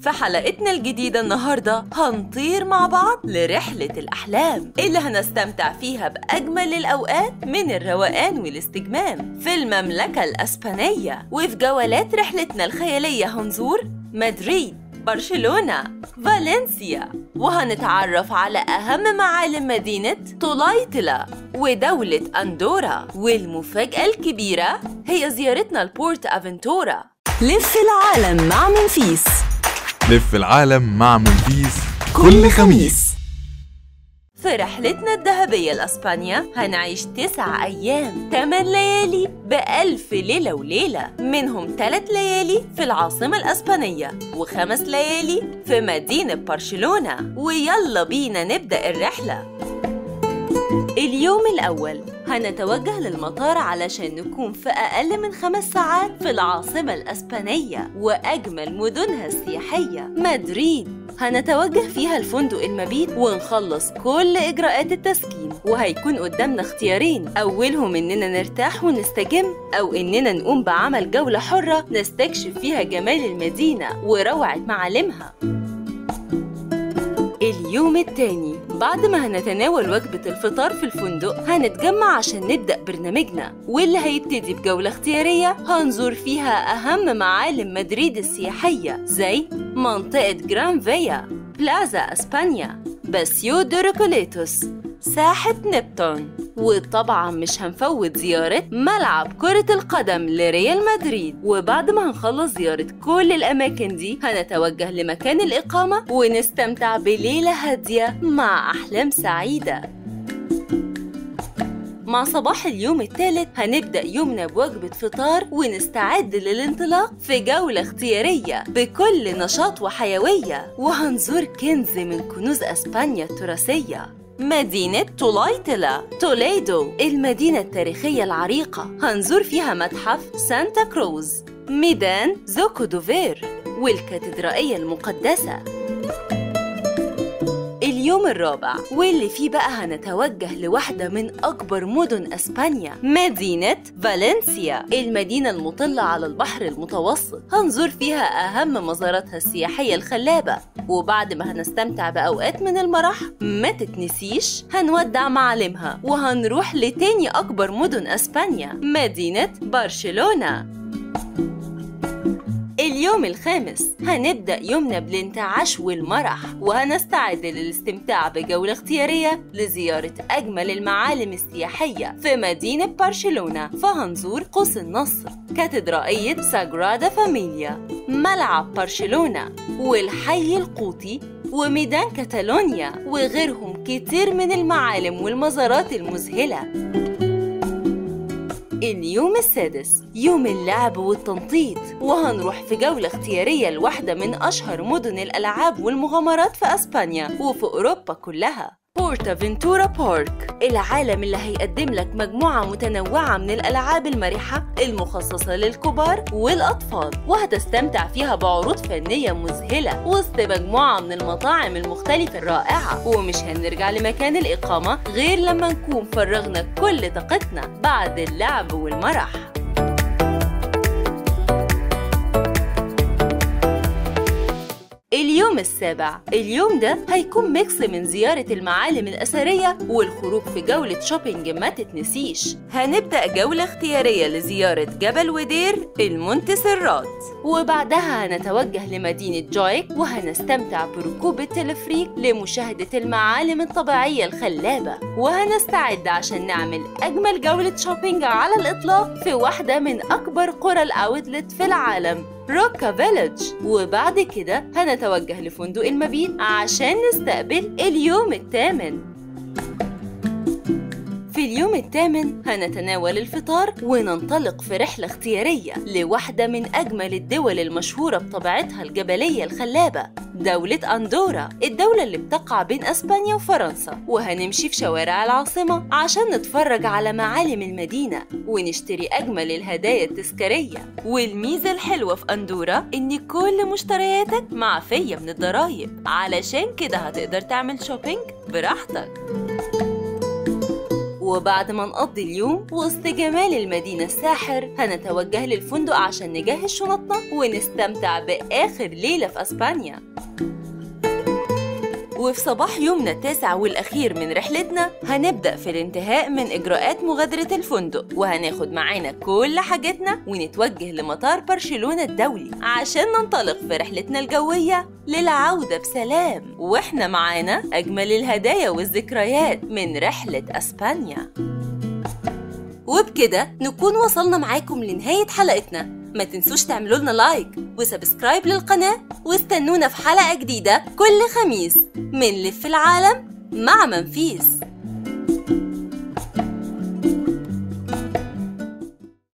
في حلقتنا الجديدة النهاردة هنطير مع بعض لرحلة الأحلام اللي هنستمتع فيها بأجمل الأوقات من الروقان والاستجمام في المملكة الأسبانية وفي جولات رحلتنا الخيالية هنزور مدريد برشلونة فالنسيا وهنتعرف على أهم معالم مدينة طولايتلا ودولة أندورا والمفاجأة الكبيرة هي زيارتنا لبورت أفنتورا لف العالم مع منفيس لف العالم مع منفيس كل خميس في رحلتنا الذهبية لأسبانيا هنعيش تسع أيام تمن ليالي بألف ليلة وليلة منهم ثلاث ليالي في العاصمة الأسبانية وخمس ليالي في مدينة برشلونة ويلا بينا نبدأ الرحلة اليوم الأول هنتوجه للمطار علشان نكون في أقل من خمس ساعات في العاصمة الأسبانية وأجمل مدنها السياحية مدريد هنتوجه فيها الفندق المبيت ونخلص كل إجراءات التسكين وهيكون قدامنا اختيارين أولهم إننا نرتاح ونستجم أو إننا نقوم بعمل جولة حرة نستكشف فيها جمال المدينة وروعة معالمها اليوم التاني بعد ما هنتناول وجبة الفطار في الفندق هنتجمع عشان نبدأ برنامجنا واللي هيبتدي بجولة اختيارية هنزور فيها أهم معالم مدريد السياحية زي منطقة جران فيا بلازا أسبانيا باسيو دو ريكوليتوس ساحة نبتون وطبعا مش هنفوت زيارة ملعب كرة القدم لريال مدريد وبعد ما هنخلص زيارة كل الأماكن دي هنتوجه لمكان الإقامة ونستمتع بليلة هادية مع أحلام سعيدة مع صباح اليوم الثالث هنبدأ يومنا بوجبة فطار ونستعد للانطلاق في جولة اختيارية بكل نشاط وحيوية وهنزور كنز من كنوز أسبانيا التراثية مدينة طولايتلا توليدو المدينة التاريخية العريقة هنزور فيها متحف سانتا كروز ميدان زوكو دوفير والكاتدرائية المقدسة اليوم الرابع واللي فيه بقى هنتوجه لواحدة من أكبر مدن أسبانيا مدينة فالنسيا المدينة المطلة على البحر المتوسط هنزور فيها أهم مزاراتها السياحية الخلابة وبعد ما هنستمتع بأوقات من المرح ما تتنسيش هنودع معالمها وهنروح لتاني أكبر مدن أسبانيا مدينة برشلونة اليوم الخامس هنبدأ يومنا بالانتعاش والمرح وهنستعد للاستمتاع بجولة اختيارية لزيارة أجمل المعالم السياحية في مدينة برشلونة فهنزور قوس النصر كاتدرائية ساجرادا فاميليا ملعب برشلونة والحي القوطي وميدان كاتالونيا وغيرهم كتير من المعالم والمزارات المذهلة اليوم السادس يوم اللعب والتنطيط وهنروح في جولة اختيارية لواحدة من أشهر مدن الألعاب والمغامرات في أسبانيا وفي أوروبا كلها بورتا فينتورا بارك العالم اللي هيقدم لك مجموعة متنوعة من الألعاب المرحة المخصصة للكبار والأطفال وهتستمتع فيها بعروض فنية مذهلة وسط مجموعة من المطاعم المختلفة الرائعة ومش هنرجع لمكان الإقامة غير لما نكون فرغنا كل طاقتنا بعد اللعب والمرح اليوم السابع اليوم ده هيكون ميكس من زيارة المعالم الأثرية والخروج في جولة شوبينج ما تتنسيش هنبدأ جولة اختيارية لزيارة جبل ودير المونتسرات وبعدها هنتوجه لمدينة جويك وهنستمتع بركوب التلفريك لمشاهدة المعالم الطبيعية الخلابة وهنستعد عشان نعمل أجمل جولة شوبينج على الإطلاق في واحدة من أكبر قرى الأوتلت في العالم روكا فيلج وبعد كده هنتوجه لفندق المبيت عشان نستقبل اليوم الثامن في اليوم الثامن هنتناول الفطار وننطلق في رحلة اختيارية لواحدة من أجمل الدول المشهورة بطبيعتها الجبلية الخلابة دولة أندورا الدولة اللي بتقع بين أسبانيا وفرنسا وهنمشي في شوارع العاصمة عشان نتفرج على معالم المدينة ونشتري أجمل الهدايا التذكارية والميزة الحلوة في أندورا إن كل مشترياتك معفية من الضرايب علشان كده هتقدر تعمل شوبينج براحتك وبعد ما نقضي اليوم وسط جمال المدينة الساحر هنتوجه للفندق عشان نجهز شنطنا ونستمتع بآخر ليلة في أسبانيا وفي صباح يومنا التاسع والأخير من رحلتنا هنبدأ في الانتهاء من إجراءات مغادرة الفندق وهناخد معانا كل حاجتنا ونتوجه لمطار برشلونة الدولي عشان ننطلق في رحلتنا الجوية للعودة بسلام وإحنا معانا أجمل الهدايا والذكريات من رحلة أسبانيا وبكده نكون وصلنا معاكم لنهاية حلقتنا ما تنسوش تعملوا لنا لايك وسبسكرايب للقناة واستنونا في حلقة جديدة كل خميس من لف العالم مع منفيس